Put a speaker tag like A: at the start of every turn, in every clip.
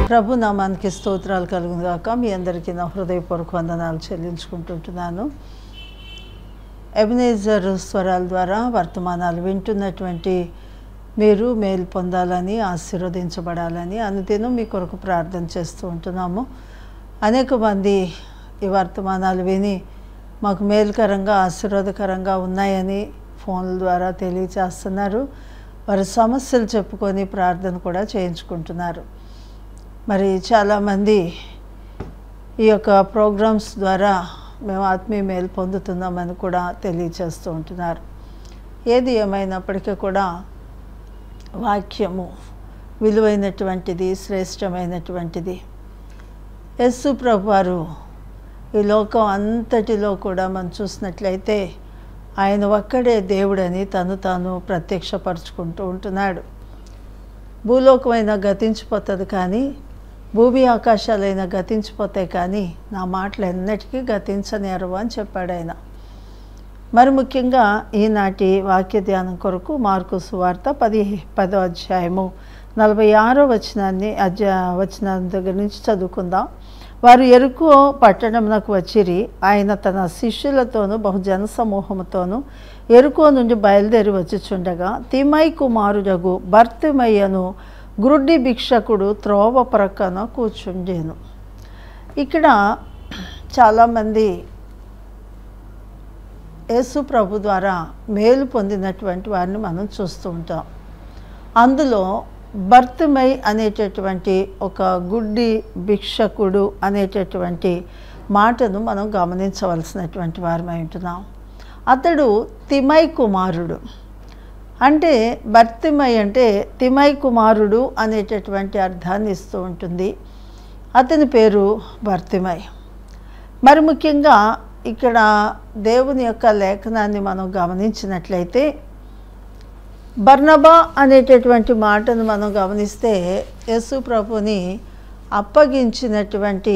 A: ప్రభు నామానికి స్తోత్రాలు కలుగును గాక మీ అందరికీ నా హృదయపూర్వక వందనాలు చెల్లించుకుంటుంటున్నాను ఎబినేజర్ స్వరాల ద్వారా వర్తమానాలు వింటున్నటువంటి మీరు మేలు పొందాలని ఆశీర్వదించబడాలని అనుదినం మీ కొరకు ప్రార్థన చేస్తూ ఉంటున్నాము అనేక మంది ఈ వర్తమానాలు విని మాకు మేలుకరంగా ఆశీర్వాదకరంగా ఉన్నాయని ఫోన్ల ద్వారా తెలియచేస్తున్నారు వారి సమస్యలు చెప్పుకొని ప్రార్థన కూడా చేయించుకుంటున్నారు మరి చాలామంది ఈ యొక్క ప్రోగ్రామ్స్ ద్వారా మేము ఆత్మీయ మేలు పొందుతున్నామని కూడా తెలియచేస్తూ ఉంటున్నారు ఏది ఏమైనప్పటికీ కూడా వాక్యము విలువైనటువంటిది శ్రేష్టమైనటువంటిది యస్సు ప్రభు వారు ఈ లోకం అంతటిలో కూడా మనం చూసినట్లయితే ఆయన ఒక్కడే దేవుడని తను తాను ప్రత్యక్షపరుచుకుంటూ ఉంటున్నాడు భూలోకమైన గతించిపోతుంది కానీ భూమి ఆకాశాలైనా గతించిపోతాయి కానీ నా మాటలు ఎన్నటికీ గతించనేరు అని చెప్పాడు ఆయన మరి ముఖ్యంగా ఈనాటి వాక్య ధ్యానం కొరకు మార్కు సువార్త పది పదో అధ్యాయము నలభై ఆరో వచనాన్ని అధ్యా వచనం దగ్గర నుంచి చదువుకుందాం వారు ఎరుకో పట్టణంనకు వచ్చిరి ఆయన తన శిష్యులతోనూ బహుజన సమూహముతోనూ ఎరుకో నుండి బయలుదేరి వచ్చుచుండగా తిమై కుమారుడగు భర్తిమయ్యను గ్రుడ్డి భిక్షకుడు త్రోవ ప్రక్కన కూర్చుండేను ఇక్కడ చాలామంది యేసు ప్రభు ద్వారా మేలు పొందినటువంటి వారిని మనం చూస్తూ ఉంటాం అందులో భర్తమై అనేటటువంటి ఒక గుడ్డి భిక్షకుడు అనేటటువంటి మాటను మనం గమనించవలసినటువంటి వారమై ఉంటున్నాం అతడు తిమై కుమారుడు అంటే భర్తిమై అంటే తిమై కుమారుడు అనేటటువంటి అర్థాన్ని ఇస్తూ ఉంటుంది అతని పేరు భర్తిమై మరి ముఖ్యంగా ఇక్కడ దేవుని యొక్క లేఖనాన్ని మనం గమనించినట్లయితే బర్నబా అనేటటువంటి మాటను మనం గమనిస్తే యేసు ప్రభుని అప్పగించినటువంటి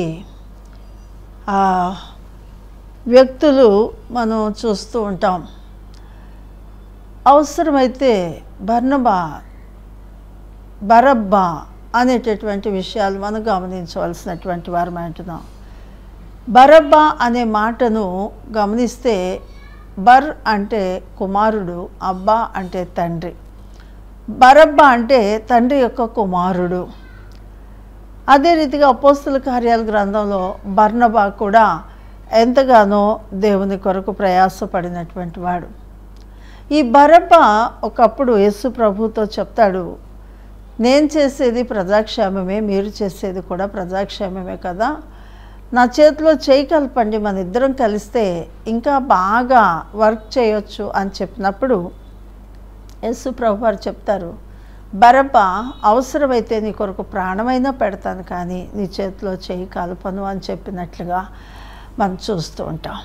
A: వ్యక్తులు మనం చూస్తూ ఉంటాం అవసరమైతే బర్నబా బరబ్బా అనేటటువంటి విషయాలు మనం గమనించవలసినటువంటి వారం అంటున్నాం బరబ్బా అనే మాటను గమనిస్తే బర్ అంటే కుమారుడు అబ్బా అంటే తండ్రి బరబ్బా అంటే తండ్రి యొక్క కుమారుడు అదే రీతిగా అపోస్తుల కార్యాల గ్రంథంలో బర్నబా కూడా ఎంతగానో దేవుని కొరకు ప్రయాసపడినటువంటి వాడు ఈ బరబ్బ ఒకప్పుడు యేసు ప్రభుతో చెప్తాడు నేను చేసేది ప్రజాక్షేమమే మీరు చేసేది కూడా ప్రజాక్షేమమే కదా నా చేతిలో చేయి కలపండి మన ఇద్దరం కలిస్తే ఇంకా బాగా వర్క్ చేయొచ్చు అని చెప్పినప్పుడు యేసు ప్రభు వారు చెప్తారు బరబ్బ అవసరమైతే నీ కొరకు ప్రాణమైనా పెడతాను కానీ నీ చేతిలో చేయి కలపను అని చెప్పినట్లుగా మనం చూస్తూ ఉంటాం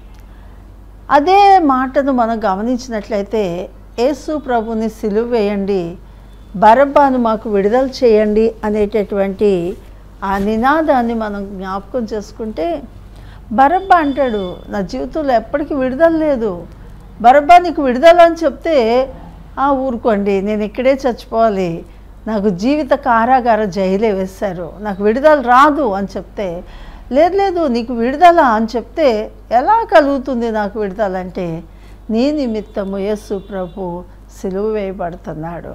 A: అదే మాటను మనం గమనించినట్లయితే యేసు ప్రభుని సిలువ వేయండి బరబ్బాను మాకు విడుదల చేయండి అనేటటువంటి ఆ నినాదాన్ని మనం జ్ఞాపకం చేసుకుంటే బరబ్బా అంటాడు నా జీవితంలో ఎప్పటికీ విడుదల లేదు బరబ్బా నీకు విడుదల అని చెప్తే ఆ ఊరుకోండి నేను ఇక్కడే చచ్చిపోవాలి నాకు జీవిత కారాగార జైలే వేశారు నాకు విడుదల రాదు అని చెప్తే లేదు లేదు నీకు విడుదల అని చెప్తే ఎలా కలుగుతుంది నాకు విడుదల అంటే నీ నిమిత్తము యేసు ప్రభు సిలువ వేయబడుతున్నాడు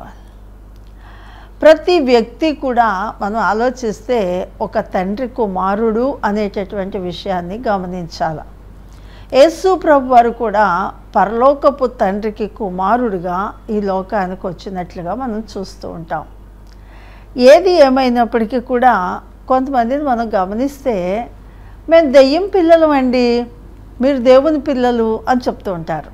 A: ప్రతి వ్యక్తి కూడా మనం ఆలోచిస్తే ఒక తండ్రి కుమారుడు అనేటటువంటి విషయాన్ని గమనించాలి యేసు ప్రభు వారు కూడా పరలోకపు తండ్రికి కుమారుడిగా ఈ లోకానికి వచ్చినట్లుగా మనం చూస్తూ ఉంటాం ఏది ఏమైనప్పటికీ కూడా కొంతమందిని మనం గమనిస్తే మేము దెయ్యం పిల్లలు అండి మీరు దేవుని పిల్లలు అని చెప్తూ ఉంటారు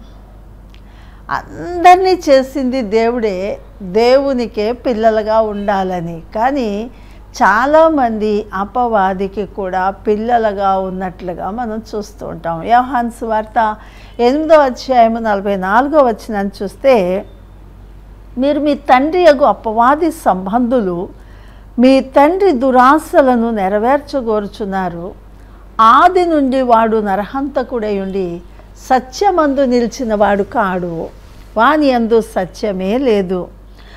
A: అందరినీ చేసింది దేవుడే దేవునికే పిల్లలుగా ఉండాలని కానీ చాలామంది అపవాదికి కూడా పిల్లలుగా ఉన్నట్లుగా మనం చూస్తూ ఉంటాం వ్యవహాన్స్ వార్త ఎనిమిదో అధ్యాయము నలభై నాలుగో వచ్చినని చూస్తే మీరు మీ తండ్రి యగు అపవాది సంబంధులు మీ తండ్రి దురాశలను నెరవేర్చగోరుచున్నారు ఆది నుండి వాడు నరహంతకుడై ఉండి సత్యమందు నిలిచిన వాడు కాడు వాని అందు సత్యమే లేదు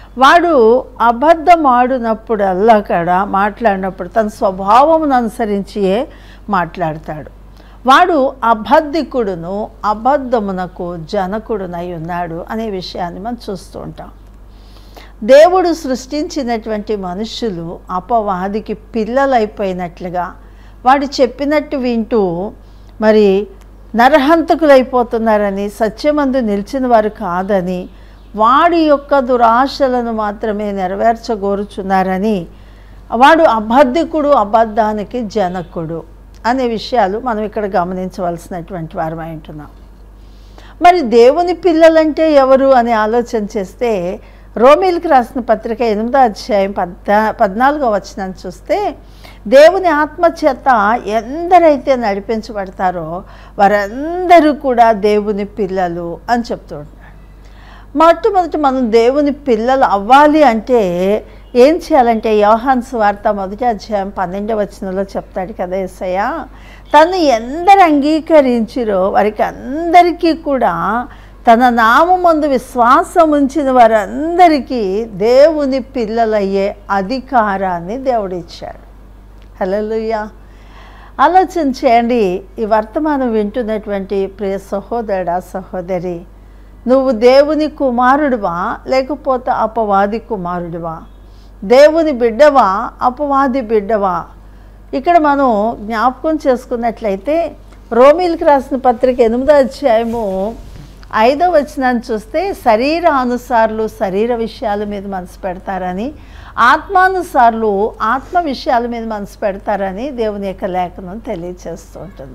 A: వాడు అబద్ధం ఆడినప్పుడల్లా కూడా మాట్లాడినప్పుడు తన స్వభావమును అనుసరించియే మాట్లాడతాడు వాడు అబద్ధికుడును అబద్ధమునకు జనకుడునై ఉన్నాడు అనే విషయాన్ని మనం చూస్తూ ఉంటాం దేవుడు సృష్టించినటువంటి మనుషులు అపవాదికి పిల్లలైపోయినట్లుగా వాడు చెప్పినట్టు వింటూ మరి నరహంతకులైపోతున్నారని సత్యమందు నిలిచిన వారు కాదని వాడి యొక్క దురాశలను మాత్రమే నెరవేర్చగోరుచున్నారని వాడు అబద్ధికుడు అబద్ధానికి జనకుడు అనే విషయాలు మనం ఇక్కడ గమనించవలసినటువంటి వారమై ఉంటున్నాం మరి దేవుని పిల్లలంటే ఎవరు అని ఆలోచన చేస్తే రోమిల్కి రాసిన పత్రిక ఎనిమిదో అధ్యాయం పద్నా పద్నాలుగో వచనాన్ని చూస్తే దేవుని ఆత్మచేత ఎందరైతే నడిపించబడతారో వారందరూ కూడా దేవుని పిల్లలు అని చెప్తూ ఉంటున్నాడు మొట్టమొదటి మనం దేవుని పిల్లలు అవ్వాలి అంటే ఏం చేయాలంటే యోహాన్ వార్త మొదటి అధ్యాయం పన్నెండవ వచనంలో చెప్తాడు కదా ఎస్సయ్య తను ఎందరు అంగీకరించిరో వారికి అందరికీ కూడా తన నామందు విశ్వాసం ఉంచిన వారందరికీ దేవుని పిల్లలయ్యే అధికారాన్ని దేవుడిచ్చాడు హలోయ ఆలోచన చేయండి ఈ వర్తమానం వింటున్నటువంటి ప్రియ సహోదరుడా సహోదరి నువ్వు దేవుని కుమారుడివా లేకపోతే అపవాది కుమారుడివా దేవుని బిడ్డవా అపవాది బిడ్డవా ఇక్కడ మనం జ్ఞాపకం చేసుకున్నట్లయితే రోమిల్కి రాసిన పత్రిక ఎనిమిదో అధ్యాయము ఐదో వచనాన్ని చూస్తే శరీర అనుసార్లు శరీర విషయాల మీద మనసు పెడతారని ఆత్మానుసార్లు ఆత్మ విషయాల మీద మనసు పెడతారని దేవుని యొక్క లేఖనం తెలియచేస్తూ ఉంటుంది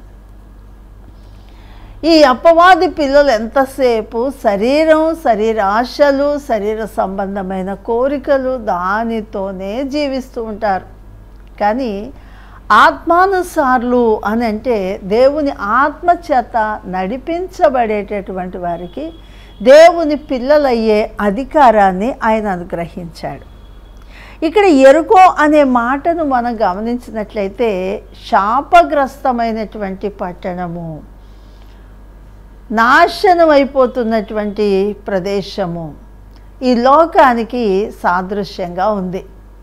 A: ఈ అపవాది పిల్లలు ఎంతసేపు శరీరం శరీర ఆశలు శరీర సంబంధమైన కోరికలు దానితోనే జీవిస్తూ ఉంటారు కానీ ఆత్మానుసార్లు అని అంటే దేవుని ఆత్మ చేత నడిపించబడేటటువంటి వారికి దేవుని పిల్లలయ్యే అధికారాన్ని ఆయన అనుగ్రహించాడు ఇక్కడ ఎరుకో అనే మాటను మనం గమనించినట్లయితే శాపగ్రస్తమైనటువంటి పట్టణము నాశనం అయిపోతున్నటువంటి ప్రదేశము ఈ లోకానికి సాదృశ్యంగా ఉంది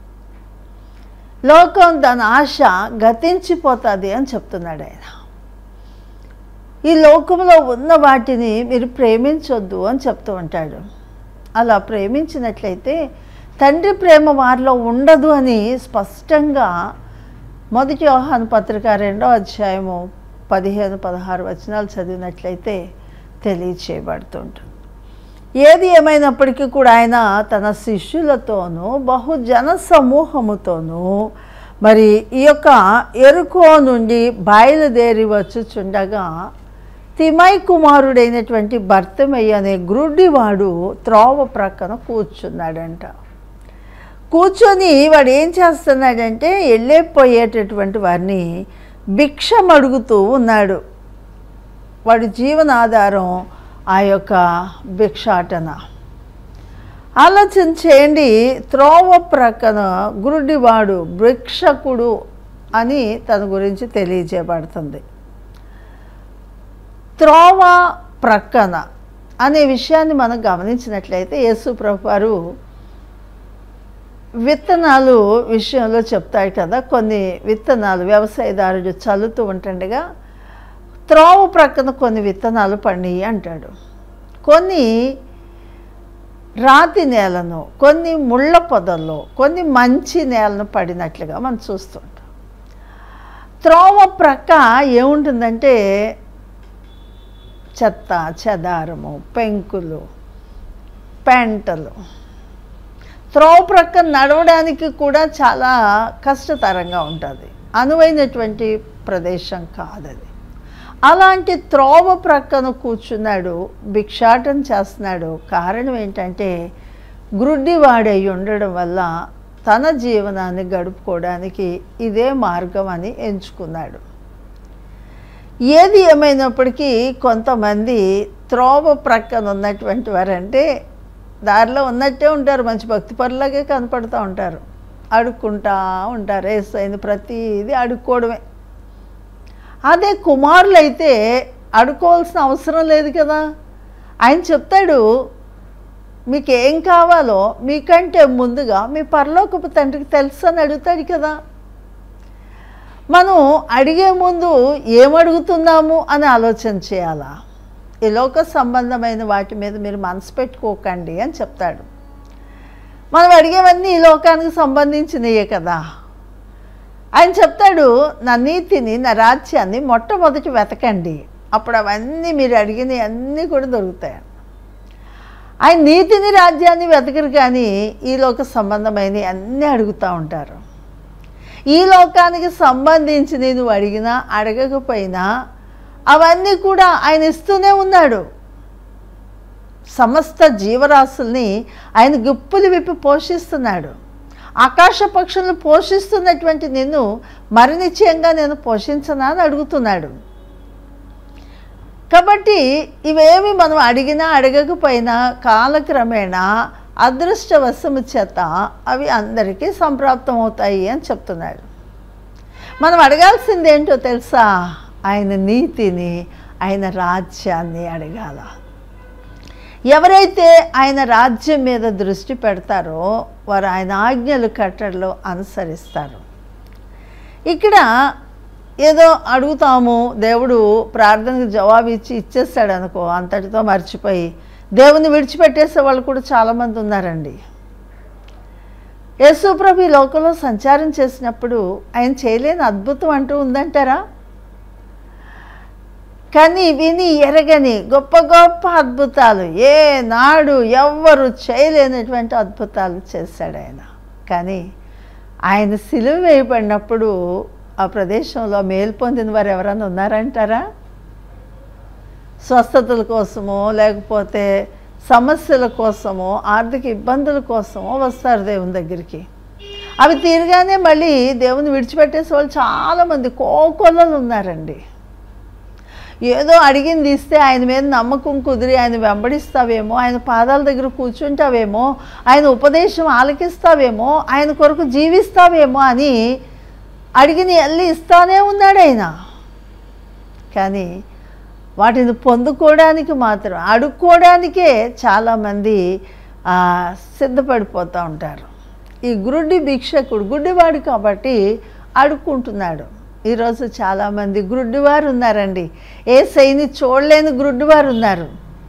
A: లోకం దాని ఆశ గతించిపోతుంది అని చెప్తున్నాడు ఆయన ఈ లోకంలో ఉన్న వాటిని మీరు ప్రేమించొద్దు అని చెప్తూ ఉంటాడు అలా ప్రేమించినట్లయితే తండ్రి ప్రేమ వారిలో ఉండదు అని స్పష్టంగా మొదటి యోహాను పత్రిక రెండో అధ్యాయము పదిహేను పదహారు వచనాలు చదివినట్లయితే తెలియచేయబడుతుంటుంది ఏది ఏమైనప్పటికీ కూడా ఆయన తన శిష్యులతోనూ బహుజన సమూహముతోనూ మరి ఈ యొక్క ఎరుకో నుండి బయలుదేరి వచ్చుచుండగా తిమై కుమారుడైనటువంటి భర్తమయ్య అనే గ్రుడ్డివాడు త్రోవ ప్రక్కన కూర్చున్నాడంట కూర్చొని వాడు ఏం చేస్తున్నాడంటే వెళ్ళిపోయేటటువంటి వారిని భిక్షం అడుగుతూ ఉన్నాడు వాడి జీవనాధారం ఆ యొక్క భిక్షాటన ఆలోచన చేయండి త్రోవ ప్రక్కన గురుడివాడు భిక్షకుడు అని తన గురించి తెలియజేయబడుతుంది త్రోవ ప్రక్కన అనే విషయాన్ని మనం గమనించినట్లయితే యేసు ప్రభు వారు విత్తనాలు విషయంలో చెప్తాడు కదా కొన్ని విత్తనాలు వ్యవసాయదారుడు చల్లుతూ ఉంటుండగా త్రోవ ప్రక్కన కొన్ని విత్తనాలు పండి అంటాడు కొన్ని రాతి నేలను కొన్ని ముళ్ళ పొదల్లో కొన్ని మంచి నేలను పడినట్లుగా మనం చూస్తుంటాం త్రోవ ప్రక్క ఏముంటుందంటే చెత్త చెదారము పెంకులు పెంటలు త్రోవ ప్రక్క నడవడానికి కూడా చాలా కష్టతరంగా ఉంటుంది అనువైనటువంటి ప్రదేశం కాదది అలాంటి త్రోవ ప్రక్కన కూర్చున్నాడు భిక్షాటన చేస్తున్నాడు కారణం ఏంటంటే గ్రుడ్డివాడై ఉండడం వల్ల తన జీవనాన్ని గడుపుకోవడానికి ఇదే మార్గం అని ఎంచుకున్నాడు ఏది ఏమైనప్పటికీ కొంతమంది త్రోవ ప్రక్కన ఉన్నటువంటి వారంటే దారిలో ఉన్నట్టే ఉంటారు మంచి భక్తి పరులాగే కనపడుతూ ఉంటారు అడుక్కుంటా ఉంటారు వేసైంది ప్రతిదీ అడుక్కోవడమే అదే కుమారులు అయితే అడుకోవాల్సిన అవసరం లేదు కదా ఆయన చెప్తాడు మీకు ఏం కావాలో మీకంటే ముందుగా మీ పరలోకపు తండ్రికి తెలుసు అని అడుగుతాడు కదా మనం అడిగే ముందు ఏమడుగుతున్నాము అని ఆలోచన చేయాలా ఈ లోక సంబంధమైన వాటి మీద మీరు మనసు పెట్టుకోకండి అని చెప్తాడు మనం అడిగేవన్నీ ఈ లోకానికి సంబంధించినయే కదా ఆయన చెప్తాడు నా నీతిని నా రాజ్యాన్ని మొట్టమొదటి వెతకండి అప్పుడు అవన్నీ మీరు అడిగినవి అన్నీ కూడా దొరుకుతాయి ఆయన నీతిని రాజ్యాన్ని వెతకరు కానీ ఈ లోక సంబంధమైనవి అన్నీ అడుగుతూ ఉంటారు ఈ లోకానికి సంబంధించి నువ్వు అడిగినా అడగకపోయినా అవన్నీ కూడా ఆయన ఇస్తూనే ఉన్నాడు సమస్త జీవరాశుల్ని ఆయన గుప్పులు విప్పి పోషిస్తున్నాడు ఆకాశ పక్షులను పోషిస్తున్నటువంటి నిన్ను మరి నిశ్చయంగా నేను పోషించనా అని అడుగుతున్నాడు కాబట్టి ఇవేమి మనం అడిగినా అడగకపోయినా కాలక్రమేణా అదృష్టవశము చేత అవి అందరికీ సంప్రాప్తం అవుతాయి అని చెప్తున్నాడు మనం అడగాల్సింది ఏంటో తెలుసా ఆయన నీతిని ఆయన రాజ్యాన్ని అడగాల ఎవరైతే ఆయన రాజ్యం మీద దృష్టి పెడతారో వారు ఆయన ఆజ్ఞలు కట్టడలు అనుసరిస్తారు ఇక్కడ ఏదో అడుగుతాము దేవుడు ప్రార్థనకు జవాబు ఇచ్చి ఇచ్చేస్తాడు అనుకో అంతటితో మర్చిపోయి దేవుని విడిచిపెట్టేసే వాళ్ళు కూడా చాలామంది ఉన్నారండి యేసుప్రభు ఈ లోకంలో సంచారం చేసినప్పుడు ఆయన చేయలేని అద్భుతం అంటూ ఉందంటారా కానీ విని ఎరగని గొప్ప గొప్ప అద్భుతాలు ఏ నాడు ఎవ్వరు చేయలేనటువంటి అద్భుతాలు చేశాడు ఆయన కానీ ఆయన సిలువ వేయబడినప్పుడు ఆ ప్రదేశంలో మేలు పొందిన వారు ఎవరైనా ఉన్నారంటారా స్వస్థతల కోసమో లేకపోతే సమస్యల కోసమో ఆర్థిక ఇబ్బందుల కోసమో వస్తారు దేవుని దగ్గరికి అవి తీరగానే మళ్ళీ దేవుని విడిచిపెట్టేసే వాళ్ళు చాలామంది కోకొల్లలు ఉన్నారండి ఏదో అడిగింది ఇస్తే ఆయన మీద నమ్మకం కుదిరి ఆయన వెంబడిస్తావేమో ఆయన పాదాల దగ్గర కూర్చుంటావేమో ఆయన ఉపదేశం ఆలకిస్తావేమో ఆయన కొరకు జీవిస్తావేమో అని అడిగిన ఎల్లి ఇస్తానే ఉన్నాడు ఆయన కానీ వాటిని పొందుకోవడానికి మాత్రం అడుక్కోవడానికే చాలామంది ఆ, సిద్ధపడిపోతూ ఉంటారు ఈ గురుడి భిక్షకుడు గుడ్డివాడు కాబట్టి అడుక్కుంటున్నాడు ఈరోజు చాలామంది గుడ్డివారు ఉన్నారండి ఏ సైని చూడలేని గుడ్డివారు ఉన్నారు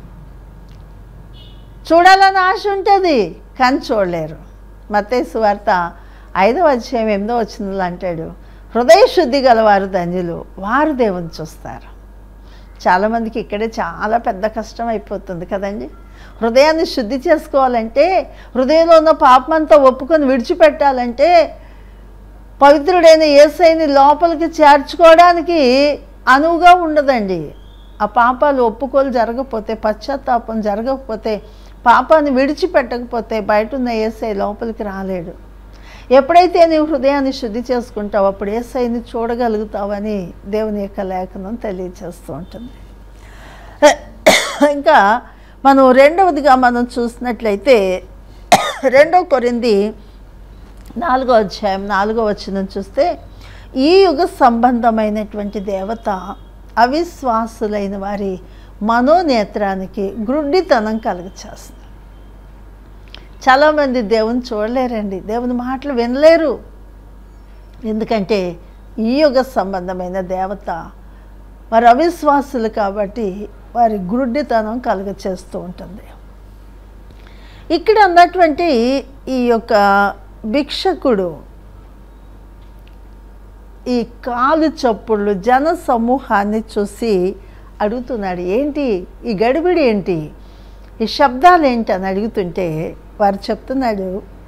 A: చూడాలని ఆశ ఉంటుంది కానీ చూడలేరు మత్తేసు వార్త ఐదవ అధ్యాయం ఎనిమిదో వచ్చిందిలో అంటాడు హృదయ శుద్ధి గలవారు ధన్యులు వారు దేవుని చూస్తారు చాలామందికి ఇక్కడే చాలా పెద్ద కష్టం అయిపోతుంది కదండి హృదయాన్ని శుద్ధి చేసుకోవాలంటే హృదయంలో ఉన్న పాపమంతా ఒప్పుకొని విడిచిపెట్టాలంటే పవిత్రుడైన యేసైని లోపలికి చేర్చుకోవడానికి అనువుగా ఉండదండి ఆ పాపాలు ఒప్పుకోలు జరగకపోతే పశ్చాత్తాపం జరగకపోతే పాపాన్ని విడిచిపెట్టకపోతే బయట ఉన్న ఏసై లోపలికి రాలేడు ఎప్పుడైతే నీవు హృదయాన్ని శుద్ధి చేసుకుంటావు అప్పుడు ఏసైని చూడగలుగుతావని దేవుని యొక్క లేఖనం తెలియచేస్తూ ఉంటుంది ఇంకా మనం రెండవదిగా మనం చూసినట్లయితే రెండో కొరింది నాలుగో అధ్యాయం నాలుగో వచనం చూస్తే ఈ యుగ సంబంధమైనటువంటి దేవత అవిశ్వాసులైన వారి మనోనేత్రానికి గ్రుడ్డితనం కలుగచేస్తుంది చాలామంది దేవుని చూడలేరండి దేవుని మాటలు వినలేరు ఎందుకంటే ఈ యుగ సంబంధమైన దేవత వారు అవిశ్వాసులు కాబట్టి వారి గ్రుడ్డితనం కలుగచేస్తూ ఉంటుంది ఇక్కడ ఉన్నటువంటి ఈ యొక్క భిక్షకుడు ఈ కాలు చప్పుళ్ళు జన సమూహాన్ని చూసి అడుగుతున్నాడు ఏంటి ఈ గడిబిడి ఏంటి ఈ శబ్దాలు ఏంటి అని అడుగుతుంటే వారు చెప్తున్నాడు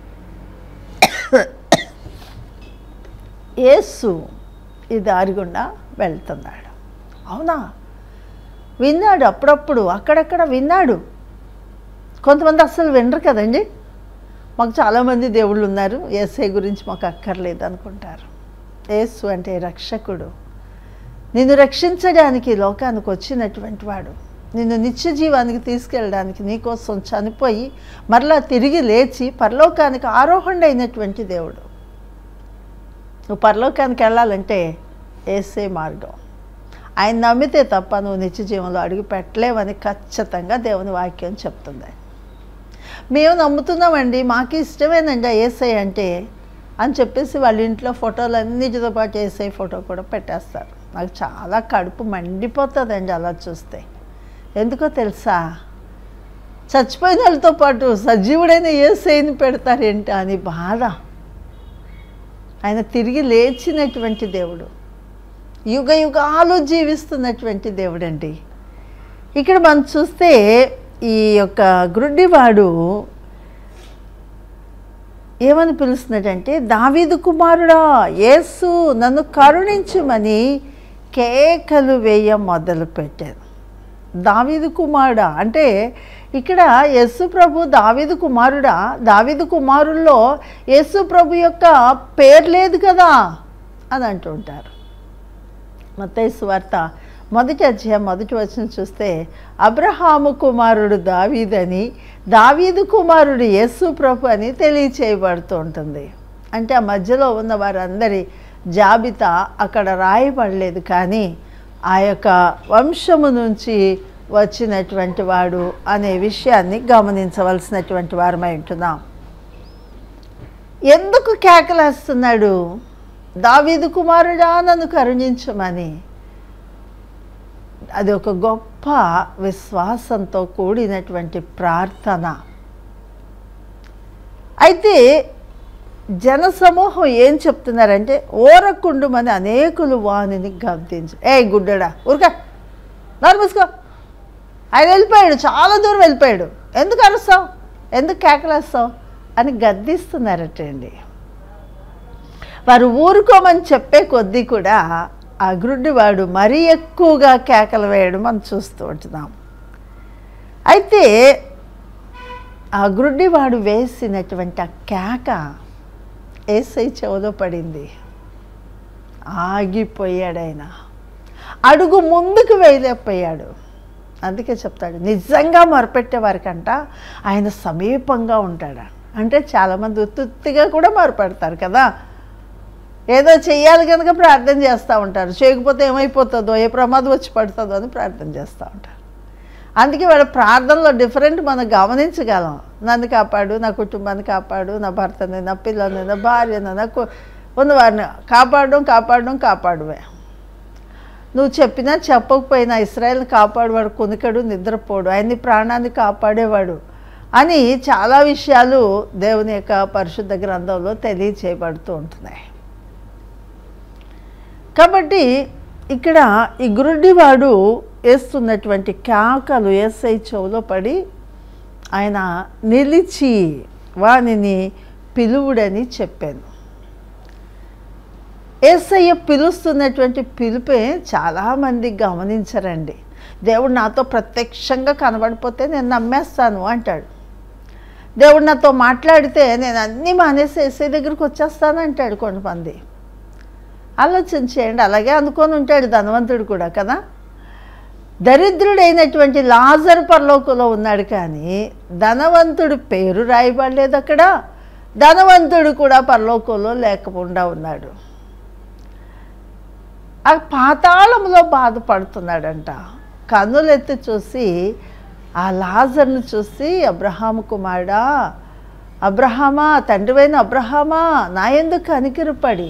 A: యేసు ఈ దారి గుండా వెళ్తున్నాడు అవునా విన్నాడు అప్పుడప్పుడు అక్కడక్కడ విన్నాడు కొంతమంది అస్సలు వినరు కదండి మాకు చాలామంది దేవుళ్ళు ఉన్నారు ఏసై గురించి మాకు అక్కర్లేదు అనుకుంటారు యేసు అంటే రక్షకుడు నిన్ను రక్షించడానికి ఈ లోకానికి వచ్చినటువంటి వాడు నిన్ను నిత్య జీవానికి తీసుకెళ్ళడానికి నీకోసం చనిపోయి మరలా తిరిగి లేచి పరలోకానికి ఆరోహణ అయినటువంటి దేవుడు నువ్వు పరలోకానికి వెళ్ళాలంటే ఏసే మార్గం ఆయన నమ్మితే తప్ప నువ్వు నిత్య జీవంలో అడుగు పెట్టలేవని ఖచ్చితంగా దేవుని వాక్యం చెప్తుంది మేము నమ్ముతున్నామండి మాకు ఇష్టమేనండి ఆ ఏసై అంటే అని చెప్పేసి వాళ్ళ ఇంట్లో ఫోటోలు అన్నిటితో పాటు ఏసై ఫోటో కూడా పెట్టేస్తారు నాకు చాలా కడుపు మండిపోతుందండి అలా చూస్తే ఎందుకో తెలుసా చచ్చిపోయిన వాళ్ళతో పాటు సజీవుడైన ఏసైని పెడతారేంటి అని బాధ ఆయన తిరిగి లేచినటువంటి దేవుడు యుగ యుగాలు జీవిస్తున్నటువంటి దేవుడండి ఇక్కడ మనం చూస్తే ఈ యొక్క గ్రుడ్డివాడు ఏమని పిలుస్తున్నాడంటే దావీదు కుమారుడా యేసు నన్ను కరుణించుమని కేకలు వేయ మొదలు పెట్టాను దావీదు కుమారుడా అంటే ఇక్కడ యేసు ప్రభు దావీదు కుమారుడా దావీదు కుమారుల్లో యేసు ప్రభు యొక్క పేరు లేదు కదా అని అంటుంటారు మత్తయి వార్త మొదటి అధ్యాయం మొదటి వచనం చూస్తే అబ్రహాము కుమారుడు దావీదని దావీదు కుమారుడు యేసు ప్రభు అని తెలియచేయబడుతూ ఉంటుంది అంటే ఆ మధ్యలో ఉన్న వారందరి జాబితా అక్కడ రాయబడలేదు కానీ ఆ యొక్క వంశము నుంచి వచ్చినటువంటి వాడు అనే విషయాన్ని గమనించవలసినటువంటి వారమై ఉంటున్నాం ఎందుకు కేకలేస్తున్నాడు దావీదు కుమారుడా నన్ను కరుణించమని అది ఒక గొప్ప విశ్వాసంతో కూడినటువంటి ప్రార్థన అయితే జనసమూహం ఏం చెప్తున్నారంటే ఓరకుండుమని అనేకులు వానిని గద్దించు ఏ గుడ్డడా ఊరికా నోరు మూసుకో ఆయన వెళ్ళిపోయాడు చాలా దూరం వెళ్ళిపోయాడు ఎందుకు అరుస్తావు ఎందుకు కేకలేస్తావు అని గద్దిస్తున్నారటండి వారు ఊరుకోమని చెప్పే కొద్దీ కూడా ఆ గ్రుడ్డివాడు మరీ ఎక్కువగా కేకలు వేయడం మనం చూస్తూ ఉంటున్నాం అయితే ఆ గ్రుడ్డివాడు వేసినటువంటి ఆ కేక ఏసై చెవులో పడింది ఆగిపోయాడు ఆయన అడుగు ముందుకు వేయలేకపోయాడు అందుకే చెప్తాడు నిజంగా మొరపెట్టే వారికంట ఆయన సమీపంగా ఉంటాడా అంటే చాలామంది ఉత్తుత్తిగా కూడా మొరపెడతారు కదా ఏదో చెయ్యాలి కనుక ప్రార్థన చేస్తూ ఉంటారు చేయకపోతే ఏమైపోతుందో ఏ ప్రమాదం వచ్చి పడుతుందో అని ప్రార్థన చేస్తూ ఉంటారు అందుకే వాళ్ళ ప్రార్థనలో డిఫరెంట్ మనం గమనించగలం నన్ను కాపాడు నా కుటుంబాన్ని కాపాడు నా భర్తని నా పిల్లల్ని నా భార్యని నాకు ఉన్నవారిని కాపాడడం కాపాడడం కాపాడవే నువ్వు చెప్పినా చెప్పకపోయినా ఇస్రాయల్ని కాపాడేవాడు కొనుకడు నిద్రపోడు ఆయన్ని ప్రాణాన్ని కాపాడేవాడు అని చాలా విషయాలు దేవుని యొక్క పరిశుద్ధ గ్రంథంలో తెలియచేయబడుతూ ఉంటున్నాయి కాబట్టి ఇక్కడ ఈ గురుడివాడు వేస్తున్నటువంటి కేకలు ఏసై చెవులో పడి ఆయన నిలిచి వానిని పిలువుడని చెప్పాను ఏసయ్య పిలుస్తున్నటువంటి పిలుపే చాలామంది గమనించరండి దేవుడు నాతో ప్రత్యక్షంగా కనబడిపోతే నేను నమ్మేస్తాను అంటాడు దేవుడు నాతో మాట్లాడితే నేను అన్నీ మానేసి ఏసై దగ్గరికి వచ్చేస్తాను అంటాడు కొంతమంది ఆలోచన చేయండి అలాగే అనుకొని ఉంటాడు ధనవంతుడు కూడా కదా దరిద్రుడైనటువంటి లాజర్ పరలోకంలో ఉన్నాడు కానీ ధనవంతుడు పేరు రాయబడలేదు అక్కడ ధనవంతుడు కూడా పరలోకంలో లేకుండా ఉన్నాడు ఆ పాతాళంలో బాధపడుతున్నాడంట కన్నులెత్తి చూసి ఆ లాజర్ను చూసి అబ్రహాము కుమారుడా అబ్రహామా తండ్రివైన అబ్రహామా నా ఎందుకు కనికిరపడి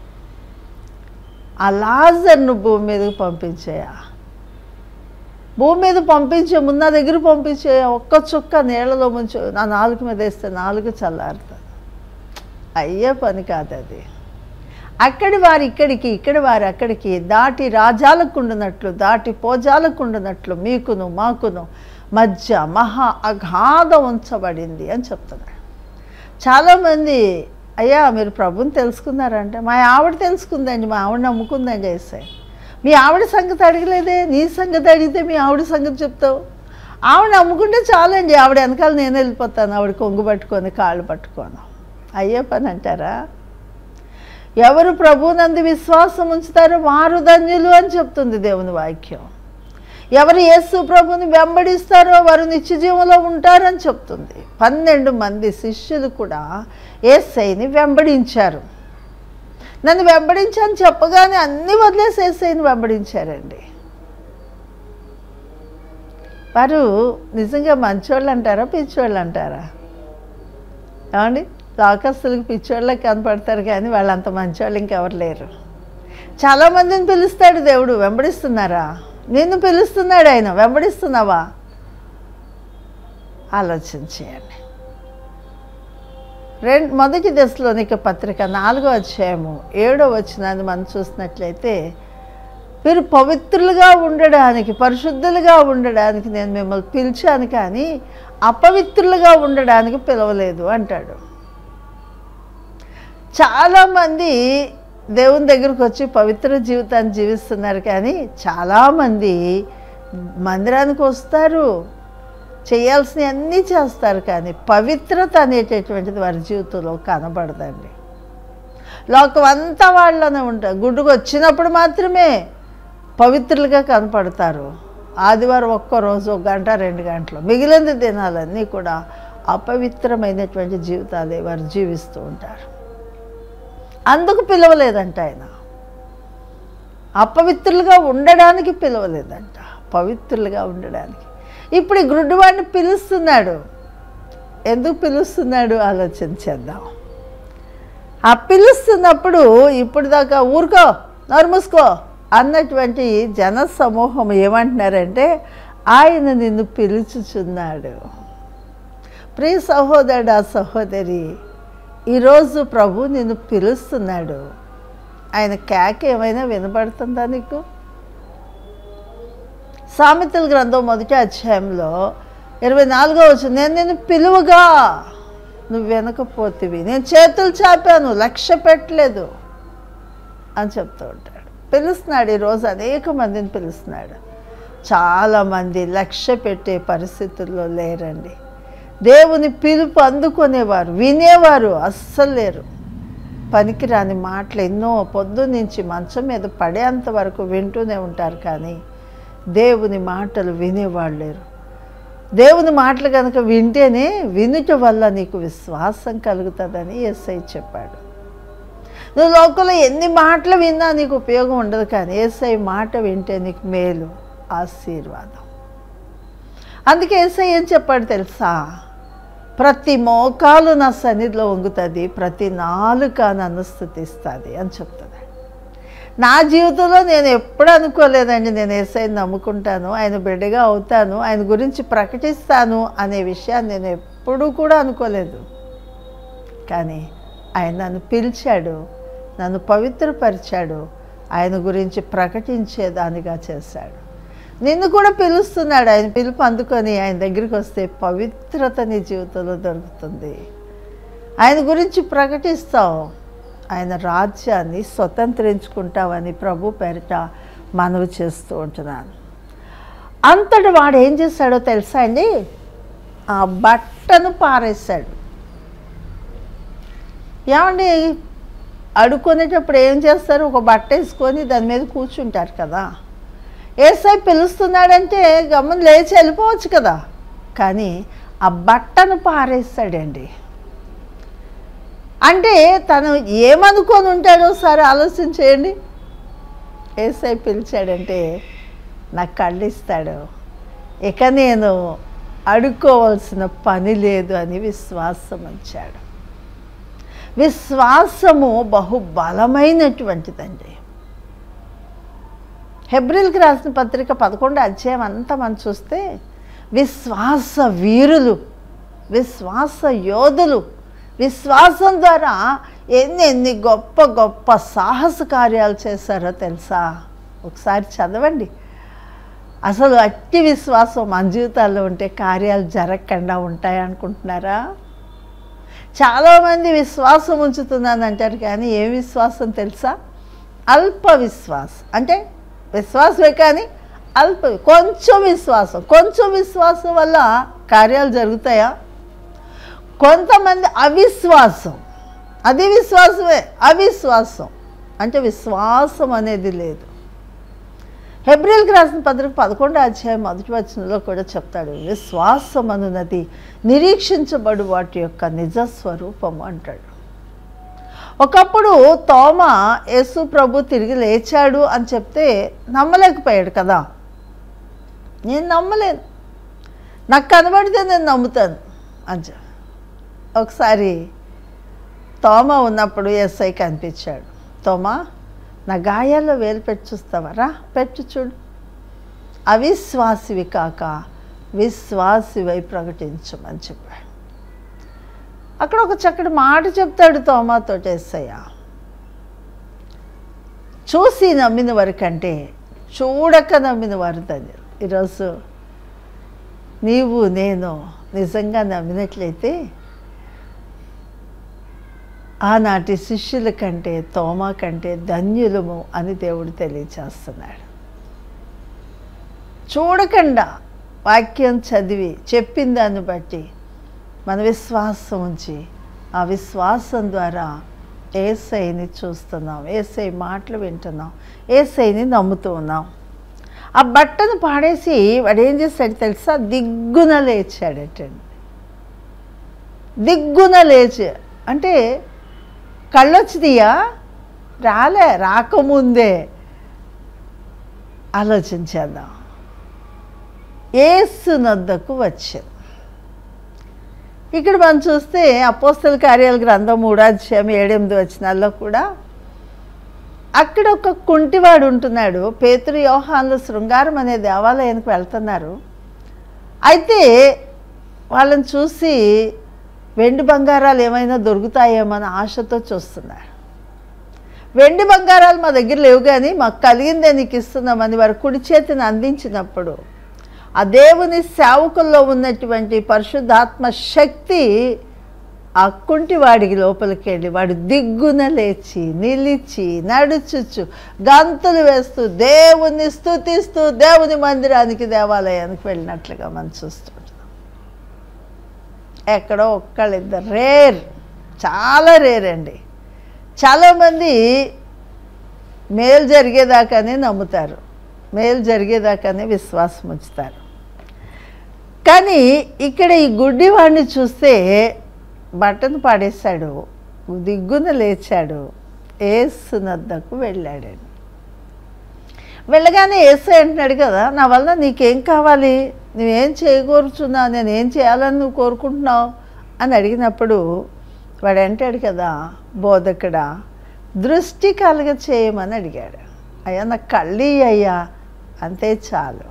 A: ఆ లాజర్ను భూమి మీదకి పంపించేయా భూమి మీద పంపించే ముందు నా దగ్గర పంపించే ఒక్క చుక్క నీళ్ళలో ముంచు నా నాలుగు మీద వేస్తే నాలుగు చల్లారుతుంది అయ్యే పని కాదు అది అక్కడి వారు ఇక్కడికి ఇక్కడి వారు అక్కడికి దాటి రాజాలకు ఉండునట్లు దాటి పోజాలకు ఉండునట్లు మీకును మాకును మధ్య మహా అగాధం ఉంచబడింది అని చెప్తున్నాడు చాలామంది అయ్యా మీరు ప్రభుని తెలుసుకున్నారంటే మా ఆవిడ తెలుసుకుందండి మా ఆవిడ నమ్ముకుందండి వేసాయి మీ ఆవిడ సంగతి అడగలేదే నీ సంగతి అడిగితే మీ ఆవిడ సంగతి చెప్తావు ఆవిడ నమ్ముకుంటే చాలండి ఆవిడ వెనకాల నేను వెళ్ళిపోతాను ఆవిడ కొంగు పట్టుకొని కాళ్ళు పట్టుకోను అయ్యే పని అంటారా ఎవరు ప్రభునందు విశ్వాసం ఉంచుతారో వారు ధన్యులు అని చెప్తుంది దేవుని వాక్యం ఎవరు యేసు ప్రభుని వెంబడిస్తారో వారు నిత్యజీవంలో ఉంటారని చెప్తుంది పన్నెండు మంది శిష్యులు కూడా ఏసైని వెంబడించారు నన్ను వెంబడించని చెప్పగానే అన్నీ వదిలేసి ఏసైని వెంబడించారండి వారు నిజంగా మంచోళ్ళు అంటారా పిచ్చోళ్ళు అంటారా ఏమండి లోకస్తులకు పిచ్చోళ్ళకి కనపడతారు కానీ వాళ్ళు అంత మంచివాళ్ళు ఇంకెవరు లేరు చాలామందిని పిలుస్తాడు దేవుడు వెంబడిస్తున్నారా నిన్ను పిలుస్తున్నాడు ఆయన వెంబడిస్తున్నావా ఆలోచన చేయండి రెండు మొదటి దశలోనికి పత్రిక నాలుగో అధ్యాయము ఏడో వచ్చినాన్ని మనం చూసినట్లయితే మీరు పవిత్రులుగా ఉండడానికి పరిశుద్ధులుగా ఉండడానికి నేను మిమ్మల్ని పిలిచాను కానీ అపవిత్రులుగా ఉండడానికి పిలవలేదు అంటాడు చాలామంది దేవుని దగ్గరకు వచ్చి పవిత్ర జీవితాన్ని జీవిస్తున్నారు కానీ చాలామంది మందిరానికి వస్తారు చేయాల్సినవి అన్నీ చేస్తారు కానీ పవిత్రత అనేటటువంటిది వారి జీవితంలో కనబడదండి లోకం అంతా వాళ్ళనే ఉంటారు గుడ్డుకు వచ్చినప్పుడు మాత్రమే పవిత్రులుగా కనపడతారు ఆదివారం ఒక్క రోజు ఒక గంట రెండు గంటలు మిగిలిన దినాలన్నీ కూడా అపవిత్రమైనటువంటి జీవితాలే వారు జీవిస్తూ ఉంటారు అందుకు పిలవలేదంట ఆయన అపవిత్రులుగా ఉండడానికి పిలవలేదంట పవిత్రులుగా ఉండడానికి ఇప్పుడు ఈ గుడ్డివాడిని పిలుస్తున్నాడు ఎందుకు పిలుస్తున్నాడు ఆలోచన చేద్దాం ఆ పిలుస్తున్నప్పుడు ఇప్పుడు దాకా ఊరుకో నోరు మూసుకో అన్నటువంటి జన సమూహం ఏమంటున్నారంటే ఆయన నిన్ను పిలుచుచున్నాడు ప్రియ సహోదరుడు ఆ సహోదరి ఈరోజు ప్రభు నిన్ను పిలుస్తున్నాడు ఆయన కేక ఏమైనా వినపడుతుందా నీకు సామెతల గ్రంథం మొదటి అధ్యాయంలో ఇరవై నాలుగో వచ్చి నేను నిన్ను పిలువగా నువ్వు వినకపోతివి నేను చేతులు చాపాను లక్ష్య పెట్టలేదు అని చెప్తూ ఉంటాడు పిలుస్తున్నాడు ఈరోజు అనేక మందిని పిలుస్తున్నాడు చాలామంది లక్ష్య పెట్టే పరిస్థితుల్లో లేరండి దేవుని పిలుపు అందుకునేవారు వినేవారు అస్సలు లేరు పనికిరాని మాటలు ఎన్నో పొద్దు నుంచి మంచం మీద పడేంత వరకు వింటూనే ఉంటారు కానీ దేవుని మాటలు వినేవాళ్ళు లేరు దేవుని మాటలు కనుక వింటేనే వినుట వల్ల నీకు విశ్వాసం కలుగుతుందని ఎస్ఐ చెప్పాడు నువ్వు లోకంలో ఎన్ని మాటలు విన్నా నీకు ఉపయోగం ఉండదు కానీ ఏసై మాట వింటే నీకు మేలు ఆశీర్వాదం అందుకే ఏసై ఏం చెప్పాడు తెలుసా ప్రతి మోకాలు నా సన్నిధిలో వంగుతుంది ప్రతి నాలుక నన్ను స్థుతిస్తుంది అని చెప్తుంది నా జీవితంలో నేను ఎప్పుడు అనుకోలేదండి నేను ఏసైని నమ్ముకుంటాను ఆయన బిడ్డగా అవుతాను ఆయన గురించి ప్రకటిస్తాను అనే విషయాన్ని నేను ఎప్పుడూ కూడా అనుకోలేదు కానీ ఆయన నన్ను పిలిచాడు నన్ను పవిత్రపరిచాడు ఆయన గురించి ప్రకటించేదానిగా చేశాడు నిన్ను కూడా పిలుస్తున్నాడు ఆయన పిలుపు అందుకొని ఆయన దగ్గరికి వస్తే పవిత్రత నీ జీవితంలో దొరుకుతుంది ఆయన గురించి ప్రకటిస్తావు ఆయన రాజ్యాన్ని స్వతంత్రించుకుంటావని ప్రభు పేరిట మనవి చేస్తూ ఉంటున్నాను అంతటి వాడు ఏం చేశాడో తెలుసా అండి ఆ బట్టను పారేశాడు ఏమండి అడుక్కునేటప్పుడు ఏం చేస్తారు ఒక బట్ట వేసుకొని దాని మీద కూర్చుంటారు కదా ఏసై పిలుస్తున్నాడంటే గమని లేచి వెళ్ళిపోవచ్చు కదా కానీ ఆ బట్టను పారేస్తాడండి అంటే తను ఏమనుకొని ఉంటాడో సరే ఆలోచన చేయండి ఏసై పిలిచాడంటే నాకు కళ్ళు ఇస్తాడు ఇక నేను అడుక్కోవాల్సిన పని లేదు అని విశ్వాసం ఉంచాడు విశ్వాసము బహుబలమైనటువంటిదండి హెబ్రిల్కి రాసిన పత్రిక పదకొండు అధ్యాయం అంతా మనం చూస్తే విశ్వాస వీరులు విశ్వాస యోధులు విశ్వాసం ద్వారా ఎన్ని ఎన్ని గొప్ప గొప్ప సాహస కార్యాలు చేశారో తెలుసా ఒకసారి చదవండి అసలు అట్టి విశ్వాసం మన జీవితాల్లో ఉంటే కార్యాలు జరగకుండా ఉంటాయి అనుకుంటున్నారా చాలామంది విశ్వాసం ఉంచుతున్నాను అంటారు కానీ ఏ విశ్వాసం తెలుసా అల్ప విశ్వాసం అంటే విశ్వాసమే కానీ అల్ప కొంచెం విశ్వాసం కొంచెం విశ్వాసం వల్ల కార్యాలు జరుగుతాయా కొంతమంది అవిశ్వాసం అది విశ్వాసమే అవిశ్వాసం అంటే విశ్వాసం అనేది లేదు హెబ్రిల్కి రాసిన పత్రిక పదకొండు అధ్యాయం మొదటి వచనంలో కూడా చెప్తాడు విశ్వాసం అనున్నది నిరీక్షించబడు వాటి యొక్క నిజ స్వరూపము అంటాడు ఒకప్పుడు తోమ యేసు ప్రభు తిరిగి లేచాడు అని చెప్తే నమ్మలేకపోయాడు కదా నేను నమ్మలేను నాకు కనబడితే నేను నమ్ముతాను అని చెప్పి ఒకసారి తోమ ఉన్నప్పుడు ఎస్ఐ కనిపించాడు తోమా నా గాయాల్లో వేలు పెట్టి చూస్తావా రా పెట్టు చూడు అవిశ్వాసివి కాక విశ్వాసివై ప్రకటించమని చెప్పాడు అక్కడ ఒక చక్కటి మాట చెప్తాడు తోమాతో ఎస్సయ్య చూసి నమ్మిన వారి కంటే చూడక నమ్మిన వారు ధన్యులు ఈరోజు నీవు నేను నిజంగా నమ్మినట్లయితే ఆనాటి శిష్యుల కంటే తోమా కంటే ధన్యులము అని దేవుడు తెలియచేస్తున్నాడు చూడకుండా వాక్యం చదివి చెప్పిన దాన్ని బట్టి మన విశ్వాసం ఉంచి ఆ విశ్వాసం ద్వారా ఏసైని చూస్తున్నాం ఏసై మాటలు వింటున్నాం ఏసైని నమ్ముతూ ఉన్నాం ఆ బట్టను పాడేసి వాడు ఏం చేశాడు తెలుసా దిగ్గున లేచాడటండి దిగ్గున లేచి అంటే కళ్ళొచ్చినాయా రాలే రాకముందే ఆలోచించేద్దాం ఏసునద్దకు వచ్చాం ఇక్కడ మనం చూస్తే అపోస్తల కార్యాల గ్రంథం మూడాధ్యాయం ఏడెనిమిది వచనాల్లో కూడా అక్కడ ఒక కుంటివాడు ఉంటున్నాడు పేతురు యోహాన్లు శృంగారం అనే దేవాలయానికి వెళ్తున్నారు అయితే వాళ్ళని చూసి వెండి బంగారాలు ఏమైనా దొరుకుతాయేమో అని ఆశతో చూస్తున్నారు వెండి బంగారాలు మా దగ్గర లేవు కానీ మాకు కలిగిందే నీకు ఇస్తున్నామని వారి కుడి చేతిని అందించినప్పుడు ఆ దేవుని సేవకుల్లో ఉన్నటువంటి పరిశుద్ధాత్మ శక్తి ఆ కుంటి వాడికి లోపలికి వెళ్ళి వాడు దిగ్గున లేచి నిలిచి నడుచుచు గంతులు వేస్తూ దేవుని స్తుతిస్తూ దేవుని మందిరానికి దేవాలయానికి వెళ్ళినట్లుగా మనం చూస్తుంటాం ఎక్కడో ఒక్కళ్ళిద్దరు రేర్ చాలా రేర్ అండి చాలామంది మేలు జరిగేదాకానే నమ్ముతారు మేలు జరిగేదాకానే విశ్వాసం ఉంచుతారు కానీ ఇక్కడ ఈ గుడ్డివాడిని చూస్తే బట్టను పాడేశాడు దిగ్గున లేచాడు ఏసునద్దకు వెళ్ళాడండి వెళ్ళగానే ఏసు అంటున్నాడు కదా నా వల్ల నీకేం కావాలి నువ్వేం చేయకూరుచున్నావు నేను ఏం చేయాలని నువ్వు కోరుకుంటున్నావు అని అడిగినప్పుడు వాడు అంటాడు కదా బోధకుడా దృష్టి కలగ చేయమని అడిగాడు అయ్యా నా కళ్ళి అయ్యా అంతే చాలు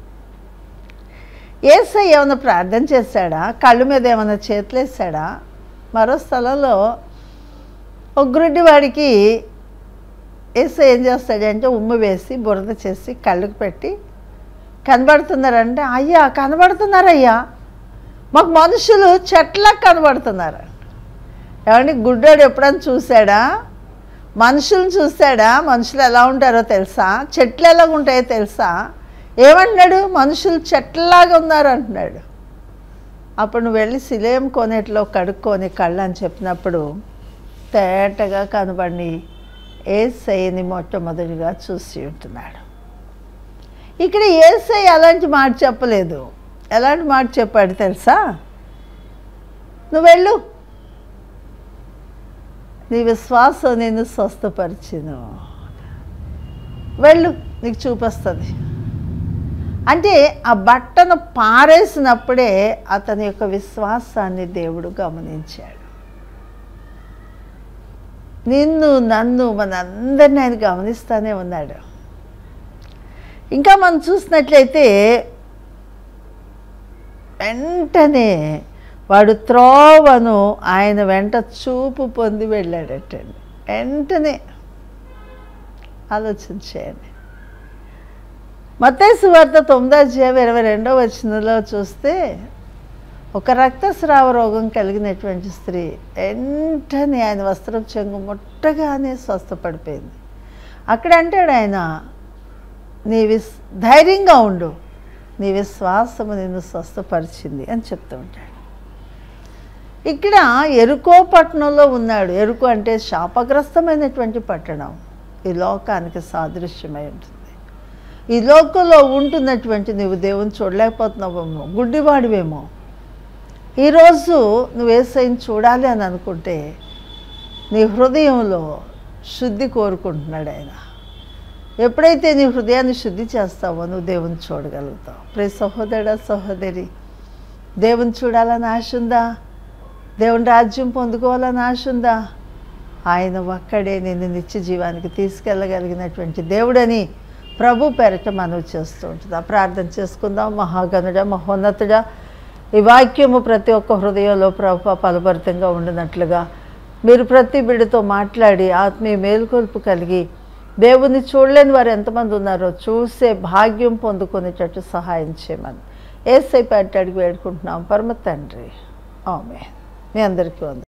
A: ఏసై ఏమైనా ప్రార్థన చేశాడా కళ్ళు మీద ఏమైనా చేతులేసాడా మరో స్థలంలో ఒక గుడ్డి వాడికి ఏసై ఏం చేస్తాడంటే ఉమ్ము వేసి బురద చేసి కళ్ళకు పెట్టి కనబడుతున్నారంటే అయ్యా కనబడుతున్నారయ్యా మాకు మనుషులు చెట్లా కనబడుతున్నారు ఏమండి గుడ్డోడు ఎప్పుడైనా చూశాడా మనుషులను చూశాడా మనుషులు ఎలా ఉంటారో తెలుసా చెట్లు ఎలా ఉంటాయో తెలుసా ఏమంటున్నాడు మనుషులు చెట్లలాగా ఉన్నారు అంటున్నాడు అప్పుడు నువ్వు వెళ్ళి సిలేం కొనేట్లో కడుక్కొని కళ్ళు అని చెప్పినప్పుడు తేటగా కనబడి ఏసైని మొట్టమొదటిగా చూసి ఉంటున్నాడు ఇక్కడ ఏసై అలాంటి మాట చెప్పలేదు ఎలాంటి మాట చెప్పాడు తెలుసా నువ్వు వెళ్ళు నీ విశ్వాసం నేను స్వస్థపరిచిను వెళ్ళు నీకు చూపిస్తుంది అంటే ఆ బట్టను పారేసినప్పుడే అతని యొక్క విశ్వాసాన్ని దేవుడు గమనించాడు నిన్ను నన్ను మనందరిని ఆయన గమనిస్తూనే ఉన్నాడు ఇంకా మనం చూసినట్లయితే వెంటనే వాడు త్రోవను ఆయన వెంట చూపు పొంది వెళ్ళాడటండి వెంటనే ఆలోచన చేయండి మత్తయి వార్త తొమ్మిదో అధ్యాయం ఇరవై రెండో వచనంలో చూస్తే ఒక రక్తస్రావ రోగం కలిగినటువంటి స్త్రీ వెంటనే ఆయన వస్త్రం చెంగు ముట్టగానే స్వస్థపడిపోయింది అక్కడ అంటాడు ఆయన నీ విస్ ధైర్యంగా ఉండు నీ విశ్వాసము నిన్ను స్వస్థపరిచింది అని చెప్తూ ఉంటాడు ఇక్కడ ఎరుకో పట్టణంలో ఉన్నాడు ఎరుకు అంటే శాపగ్రస్తమైనటువంటి పట్టణం ఈ లోకానికి సాదృశ్యమై ఉంటుంది ఈ లోకంలో ఉంటున్నటువంటి నువ్వు దేవుని చూడలేకపోతున్నావేమో గుడ్డివాడివేమో ఈరోజు నువ్వు ఏసైని చూడాలి అని అనుకుంటే నీ హృదయంలో శుద్ధి కోరుకుంటున్నాడు ఆయన ఎప్పుడైతే నీ హృదయాన్ని శుద్ధి చేస్తావో నువ్వు దేవుని చూడగలుగుతావు ప్రే సహోదర సహోదరి దేవుని చూడాలని ఆశ ఉందా దేవుని రాజ్యం పొందుకోవాలని ఆశ ఉందా ఆయన ఒక్కడే నిన్ను నిత్య జీవానికి తీసుకెళ్ళగలిగినటువంటి దేవుడని ప్రభు పేరట మనవి చేస్తూ ఉంటుంది ప్రార్థన చేసుకుందాం మహాగణుడ మహోన్నతుడా ఈ వాక్యము ప్రతి ఒక్క హృదయంలో ప్రభు ఫలభరితంగా ఉండినట్లుగా మీరు ప్రతి బిడ్డతో మాట్లాడి ఆత్మీయ మేలుకొల్పు కలిగి దేవుని చూడలేని వారు ఎంతమంది ఉన్నారో చూసే భాగ్యం పొందుకునేటట్టు సహాయం చేయమని ఏసై పేట అడిగి వేడుకుంటున్నాం పరమ తండ్రి ఆమె మీ అందరికీ వంద